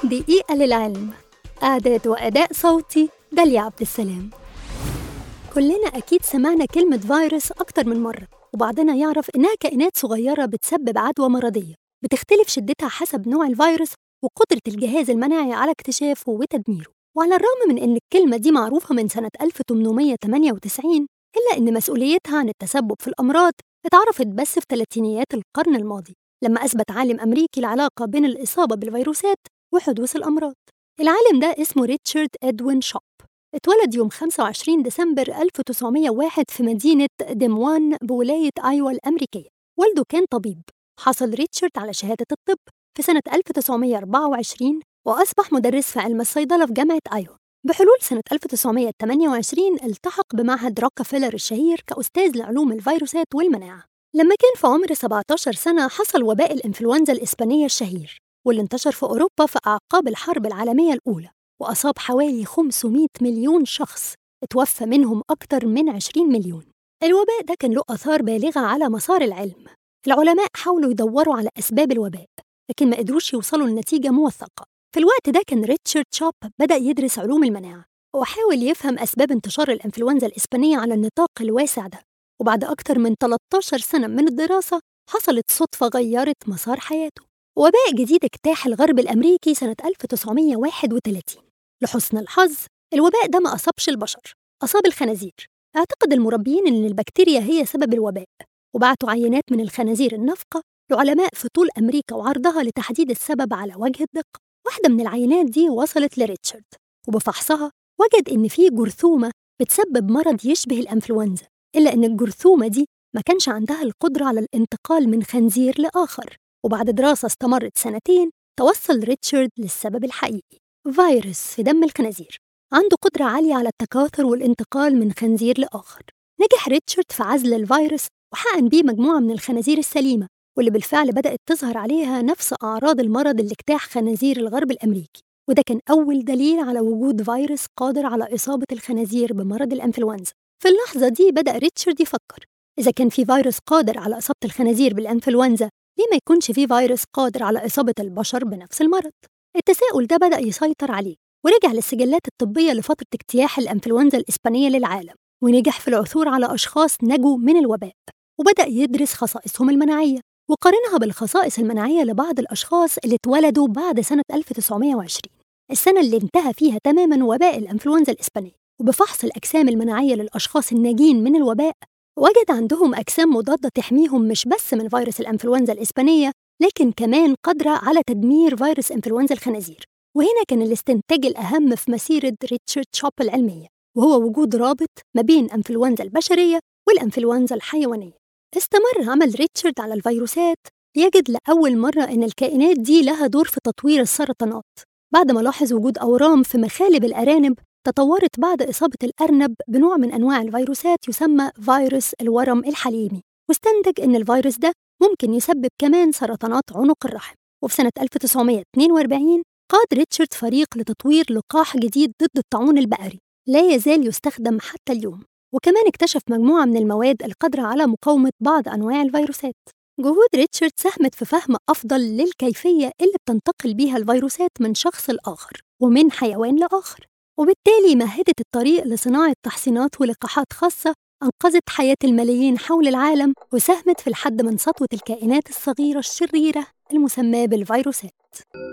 دقيقة للعلم إعداد وأداء صوتي داليا عبد السلام كلنا أكيد سمعنا كلمة فيروس أكتر من مرة وبعضنا يعرف إنها كائنات صغيرة بتسبب عدوى مرضية بتختلف شدتها حسب نوع الفيروس وقدرة الجهاز المناعي على اكتشافه وتدميره وعلى الرغم من إن الكلمة دي معروفة من سنة 1898 إلا إن مسؤوليتها عن التسبب في الأمراض اتعرفت بس في ثلاثينيات القرن الماضي لما أثبت عالم أمريكي العلاقة بين الإصابة بالفيروسات وحدوث الأمراض العالم ده اسمه ريتشارد إدوين شوب اتولد يوم 25 ديسمبر 1901 في مدينة ديموان بولاية أيوا الأمريكية والده كان طبيب حصل ريتشارد على شهادة الطب في سنة 1924 وأصبح مدرس في علم الصيدلة في جامعة أيوا بحلول سنة 1928 التحق بمعهد روكفيلر الشهير كأستاذ لعلوم الفيروسات والمناعة لما كان في عمر 17 سنة حصل وباء الإنفلونزا الإسبانية الشهير واللي انتشر في أوروبا في أعقاب الحرب العالمية الأولى وأصاب حوالي 500 مليون شخص اتوفى منهم أكثر من 20 مليون الوباء ده كان له آثار بالغة على مسار العلم العلماء حاولوا يدوروا على أسباب الوباء لكن ما قدروش يوصلوا لنتيجة موثقة في الوقت ده كان ريتشارد شوب بدأ يدرس علوم المناعة وحاول يفهم أسباب انتشار الإنفلونزا الإسبانية على النطاق الواسع ده وبعد أكتر من 13 سنة من الدراسة حصلت صدفة غيرت مسار حياته وباء جديد اجتاح الغرب الأمريكي سنة 1931 لحسن الحظ الوباء ده ما أصابش البشر أصاب الخنازير اعتقد المربيين إن البكتيريا هي سبب الوباء وبعتوا عينات من الخنازير النافقة لعلماء في طول أمريكا وعرضها لتحديد السبب على وجه الدقة واحدة من العينات دي وصلت لريتشارد وبفحصها وجد إن في جرثومة بتسبب مرض يشبه الأنفلونزا إلا إن الجرثومة دي ما كانش عندها القدرة على الانتقال من خنزير لآخر وبعد دراسة استمرت سنتين توصل ريتشارد للسبب الحقيقي فيروس في دم الخنازير عنده قدرة عالية على التكاثر والانتقال من خنزير لآخر نجح ريتشارد في عزل الفيروس وحقن بيه مجموعة من الخنازير السليمة واللي بالفعل بدأت تظهر عليها نفس أعراض المرض اللي اجتاح خنازير الغرب الأمريكي وده كان أول دليل على وجود فيروس قادر على إصابة الخنازير بمرض الأنفلونزا في اللحظة دي بدأ ريتشارد يفكر إذا كان في فيروس قادر على إصابة الخنازير بالأنفلونزا ليه ما يكونش في فيروس قادر على إصابة البشر بنفس المرض؟ التساؤل ده بدأ يسيطر عليه ورجع للسجلات الطبية لفترة اجتياح الأنفلونزا الإسبانية للعالم ونجح في العثور على أشخاص نجوا من الوباء وبدأ يدرس خصائصهم المناعية وقارنها بالخصائص المناعية لبعض الأشخاص اللي اتولدوا بعد سنة 1920 السنة اللي انتهى فيها تماما وباء الأنفلونزا الإسبانية وبفحص الأجسام المناعية للأشخاص الناجين من الوباء وجد عندهم أجسام مضادة تحميهم مش بس من فيروس الأنفلونزا الإسبانية لكن كمان قادرة على تدمير فيروس إنفلونزا الخنازير وهنا كان الاستنتاج الأهم في مسيرة ريتشارد شوب العلمية وهو وجود رابط ما بين أنفلونزا البشرية والأنفلونزا الحيوانية استمر عمل ريتشارد على الفيروسات يجد لأول مرة إن الكائنات دي لها دور في تطوير السرطانات بعد ما لاحظ وجود أورام في مخالب الأرانب تطورت بعد إصابة الأرنب بنوع من أنواع الفيروسات يسمى فيروس الورم الحليمي واستنتج إن الفيروس ده ممكن يسبب كمان سرطانات عنق الرحم وفي سنة 1942 قاد ريتشارد فريق لتطوير لقاح جديد ضد الطاعون البقري لا يزال يستخدم حتى اليوم وكمان اكتشف مجموعة من المواد القادرة على مقاومة بعض أنواع الفيروسات جهود ريتشارد ساهمت في فهم أفضل للكيفية اللي بتنتقل بيها الفيروسات من شخص لآخر ومن حيوان لآخر وبالتالي مهدت الطريق لصناعة تحصينات ولقاحات خاصة أنقذت حياة الملايين حول العالم وساهمت في الحد من سطوة الكائنات الصغيرة الشريرة المسماة بالفيروسات